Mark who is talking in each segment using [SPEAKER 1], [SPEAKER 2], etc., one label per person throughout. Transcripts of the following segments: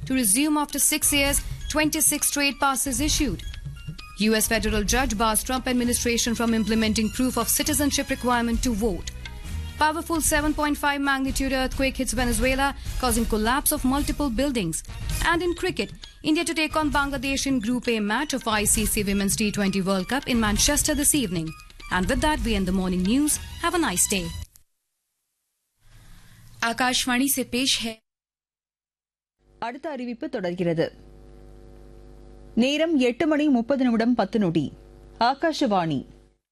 [SPEAKER 1] to resume after six years, 26 trade passes issued. US federal judge bars Trump administration from implementing proof of citizenship requirement to vote. Powerful 7.5 magnitude earthquake hits Venezuela, causing collapse of multiple buildings. And in cricket, India to take on Bangladesh in Group A match of ICC Women's T20 World Cup in Manchester this evening. And with that, we end the morning news. Have a nice day.
[SPEAKER 2] Akashvani से पेश है
[SPEAKER 3] அடுத்த அறிவிப்பு தொடர்கிறது நேரம் எட்டு மணி முப்பது நிமிடம் பத்து நொடி ஆகாஷவாணி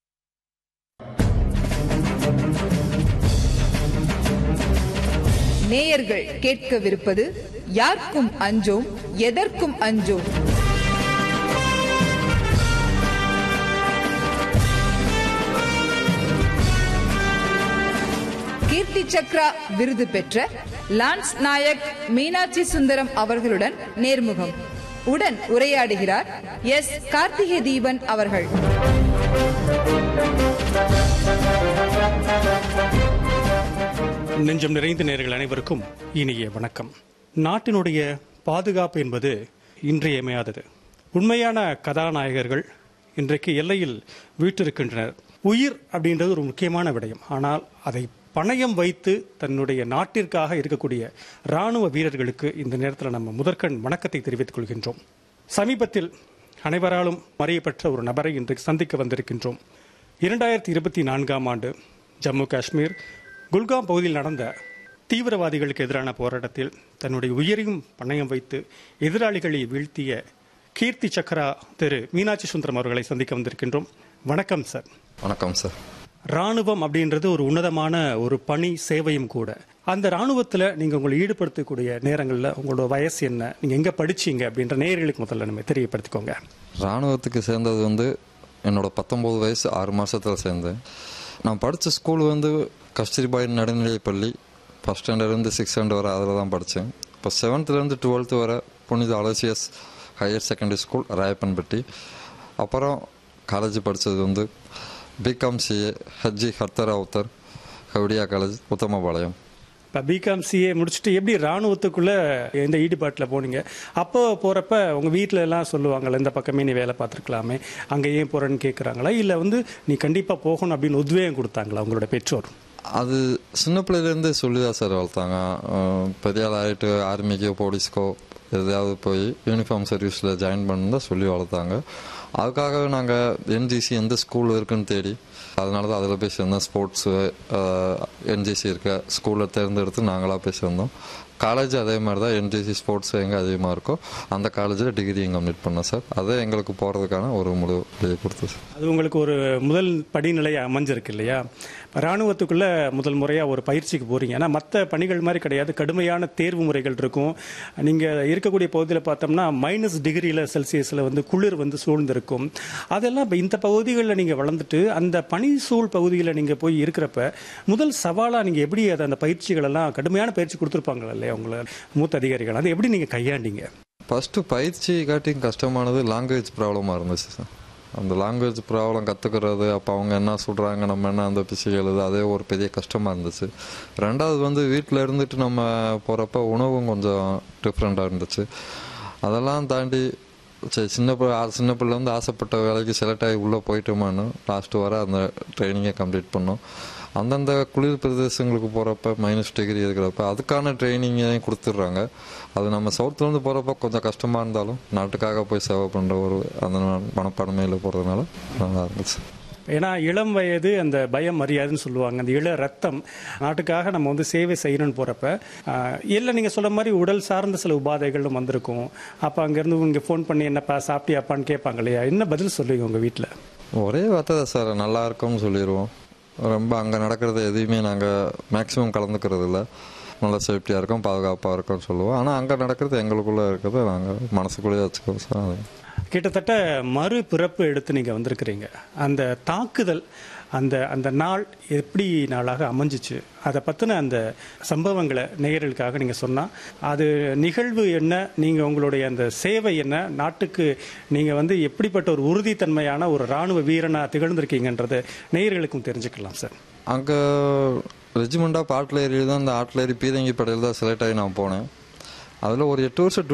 [SPEAKER 4] நேயர்கள் கேட்கவிருப்பது யாருக்கும் அஞ்சோம் எதற்கும் அஞ்சோம் கீர்த்தி சக்ரா விருது பெற்ற லான்ஸ் நாயக் மீனாட்சி சுந்தரம் அவர்களுடன் நேர்முகம் உடன் உரையாடுகிறார் எஸ் கார்த்திகை தீபன் அவர்கள்
[SPEAKER 5] நெஞ்சம் நிறைந்த நேர்கள் அனைவருக்கும் இனிய வணக்கம் நாட்டினுடைய பாதுகாப்பு என்பது இன்றியமையாதது உண்மையான கதாநாயகர்கள் இன்றைக்கு எல்லையில் வீற்றிருக்கின்றனர் உயிர் அப்படின்றது ஒரு முக்கியமான விடயம் ஆனால் அதை பணயம் வைத்து தன்னுடைய நாட்டிற்காக இருக்கக்கூடிய ராணுவ வீரர்களுக்கு இந்த நேரத்தில் நம்ம முதற்கண் வணக்கத்தை தெரிவித்துக் கொள்கின்றோம் சமீபத்தில் அனைவராலும் அறியப்பட்ட ஒரு நபரை இன்றைக்கு சந்திக்க வந்திருக்கின்றோம் இரண்டாயிரத்தி இருபத்தி நான்காம் ஆண்டு ஜம்மு காஷ்மீர் குல்காம் பகுதியில் நடந்த தீவிரவாதிகளுக்கு எதிரான போராட்டத்தில் தன்னுடைய உயிரையும் பணயம் வைத்து எதிராளிகளை வீழ்த்திய கீர்த்தி சக்கரா திரு மீனாட்சி சுந்தரம் அவர்களை சந்திக்க வந்திருக்கின்றோம் வணக்கம் சார்
[SPEAKER 6] வணக்கம் சார்
[SPEAKER 5] ராணுவம் அப்படின்றது ஒரு உன்னதமான ஒரு பணி சேவையும் கூட அந்த ராணுவத்தில் நீங்கள் உங்களை ஈடுபடுத்தக்கூடிய நேரங்களில் உங்களோட வயசு என்ன நீங்கள் எங்கே படிச்சீங்க அப்படின்ற நேயர்களுக்கு முதல்ல நம்ம தெரியப்படுத்திக்கோங்க
[SPEAKER 6] ராணுவத்துக்கு சேர்ந்தது வந்து என்னோட பத்தொம்போது வயசு ஆறு மாதத்தில் சேர்ந்தேன் நான் படித்த ஸ்கூல் வந்து கஸ்தூரிபாய் நடுநிலைப்பள்ளி ஃபஸ்ட் ஸ்டாண்டர்ட்லேருந்து சிக்ஸ் ஸ்டாண்டர்ட் வரை அதில் தான் படித்தேன் இப்போ செவன்த்துலேருந்து டுவெல்த்து வரை புனித Aloysius higher secondary school Rayappanpatti அப்புறம் காலேஜ் படித்தது வந்து பிகாம் சிஏ ஹஜ்ஜி ஹர்த்தர் அவுத்தர் கவுடியா காலேஜ் உத்தமபாளையம்
[SPEAKER 5] இப்போ பிகாம் சிஏ முடிச்சுட்டு எப்படி ராணுவத்துக்குள்ள எந்த ஈடுபாட்டில் போனீங்க அப்போ போகிறப்ப உங்கள் வீட்டில எல்லாம் சொல்லுவாங்கல்ல இந்த பக்கமே நீ வேலை பார்த்துருக்கலாமே அங்கே ஏன் போகிறேன்னு கேட்குறாங்களா இல்லை வந்து நீ கண்டிப்பாக போகணும் அப்படின்னு உத்வேகம் கொடுத்தாங்களா உங்களோட பெற்றோர்
[SPEAKER 6] அது சின்ன பிள்ளையிலேருந்தே சொல்லி தான் சார் வளர்த்தாங்க அஹ் பெரிய ஆள் ஆகிட்டு ஆர்மிக்கோ போலீஸ்க்கோ எதையாவது போய் யூனிஃபார்ம் சர்வீஸில் ஜாயின் பண்ணு தான் சொல்லி வளர்த்தாங்க அதுக்காகவே நாங்கள் என்ஜிசி எந்த ஸ்கூல் இருக்குன்னு தேடி அதனால தான் அதில் போய் சேர்ந்தோம் ஸ்போர்ட்ஸு என்ஜிசி இருக்க ஸ்கூலில் தேர்ந்தெடுத்து நாங்களாக போய் சேர்ந்தோம் காலேஜ் அதே மாதிரி தான் என்ஜிசி ஸ்போர்ட்ஸ் எங்கே அதிகமாக இருக்கோ அந்த காலேஜில் டிகிரியும் கம்ப்ளீட் பண்ணோம் சார் அதே எங்களுக்கு போகிறதுக்கான ஒரு முழு வழியை கொடுத்து சார்
[SPEAKER 5] அது உங்களுக்கு ஒரு முதல் படிநிலை அமைஞ்சிருக்கு இல்லையா ராணுவத்துக்குள்ள முதல் முறையாக ஒரு பயிற்சிக்கு போறீங்க ஆனால் மற்ற பணிகள் மாதிரி கிடையாது கடுமையான தேர்வு முறைகள் இருக்கும் நீங்கள் இருக்கக்கூடிய பகுதியில் பார்த்தோம்னா மைனஸ் டிகிரியில் செல்சியஸில் வந்து குளிர் வந்து சூழ்ந்திருக்கும் அதெல்லாம் இப்போ இந்த பகுதிகளில் நீங்கள் வளர்ந்துட்டு அந்த பனி சூழ் பகுதியில் நீங்கள் போய் இருக்கிறப்ப முதல் சவாலாக நீங்கள் எப்படி அதை அந்த பயிற்சிகள் எல்லாம் கடுமையான பயிற்சி கொடுத்துருப்பாங்க இல்லையா உங்களை மூத்த அதிகாரிகள் அதை எப்படி நீங்கள் கையாண்டீங்க
[SPEAKER 6] ஃபஸ்ட்டு பயிற்சி காட்டியும் கஷ்டமானது லாங்குவேஜ் ப்ராப்ளமாக இருந்துச்சு சார் அந்த லாங்குவேஜ் ப்ராப்ளம் கற்றுக்கிறது அப்போ அவங்க என்ன சொல்கிறாங்க நம்ம என்ன அந்த பிசை எழுது அதே ஒரு பெரிய கஷ்டமாக இருந்துச்சு ரெண்டாவது வந்து வீட்டில் இருந்துட்டு நம்ம போகிறப்ப உணவும் கொஞ்சம் டிஃப்ரெண்ட்டாக இருந்துச்சு அதெல்லாம் தாண்டி சரி சின்ன பிள்ளை ஆ- சின்ன பிள்ளை வந்து ஆசைப்பட்ட வேலைக்கு செலக்ட் ஆகி உள்ளே போயிட்டோமான்னு லாஸ்ட்டு வர அந்த ட்ரைனிங்கை கம்ப்ளீட் பண்ணோம் அந்தந்த குளிர் பிரதேசங்களுக்கு போகிறப்ப மைனஸ் டிகிரி இருக்கிறப்ப அதுக்கான ட்ரைனிங்கையும் கொடுத்துட்றாங்க அது நம்ம சவுத்துலேருந்து போகிறப்ப கொஞ்சம் கஷ்டமாக இருந்தாலும் நாட்டுக்காக போய் சேவை பண்ணுற ஒரு அந்த மனப்பான்மையில் போகிறதுனால நல்லா இருந்துச்சு
[SPEAKER 5] ஏன்னா இளம் வயது அந்த பயம் மரியாதைன்னு சொல்லுவாங்க அந்த இள ரத்தம் நாட்டுக்காக நம்ம வந்து சேவை செய்யணும்னு போகிறப்ப இல்லை நீங்கள் சொல்ற மாதிரி உடல் சார்ந்த சில உபாதைகளும் வந்திருக்கும் அப்போ அங்கேருந்து இங்கே ஃபோன் பண்ணி என்னப்பா சாப்பிட்டியாப்பான்னு கேட்பாங்க இல்லையா என்ன பதில் சொல்லுவீங்க உங்கள் வீட்டில்
[SPEAKER 6] ஒரே வார்த்தை தான் சார் நல்லா இருக்கும்னு சொல்லிடுவோம் ரொம்ப அங்கே நடக்கிறது எதையுமே நாங்கள் மேக்ஸிமம் கலந்துக்கிறது இல்லை நல்லா சேஃப்டியாக இருக்கும் பாதுகாப்பாக இருக்கும்னு சொல்லுவோம் ஆனால் அங்கே நடக்கிறது எங்களுக்குள்ளே இருக்கிறத நாங்கள் மனசுக்குள்ளேயே வச்சுக்கோம் சார் அது
[SPEAKER 5] கிட்டத்தட்ட மறு பிறப்பு எடுத்து நீங்கள் வந்திருக்கிறீங்க அந்த தாக்குதல் அந்த அந்த நாள் எப்படி நாளாக அமைஞ்சிச்சு அதை பற்றின அந்த சம்பவங்களை நேயர்களுக்காக நீங்கள் சொன்னால் அது நிகழ்வு என்ன நீங்கள் உங்களுடைய அந்த சேவை என்ன நாட்டுக்கு நீங்கள் வந்து எப்படிப்பட்ட ஒரு உறுதித்தன்மையான ஒரு ராணுவ வீரனாக திகழ்ந்திருக்கீங்கன்றதை நேயர்களுக்கும் தெரிஞ்சுக்கலாம் சார்
[SPEAKER 6] அங்கே ரெஜிமெண்ட் ஆஃப் ஆர்ட்லரி தான் அந்த ஆர்ட்லரி பீரங்கி படையில் தான் செலக்ட் ஆகி நான் போனேன் அதில் ஒரு எட்டு வருஷம்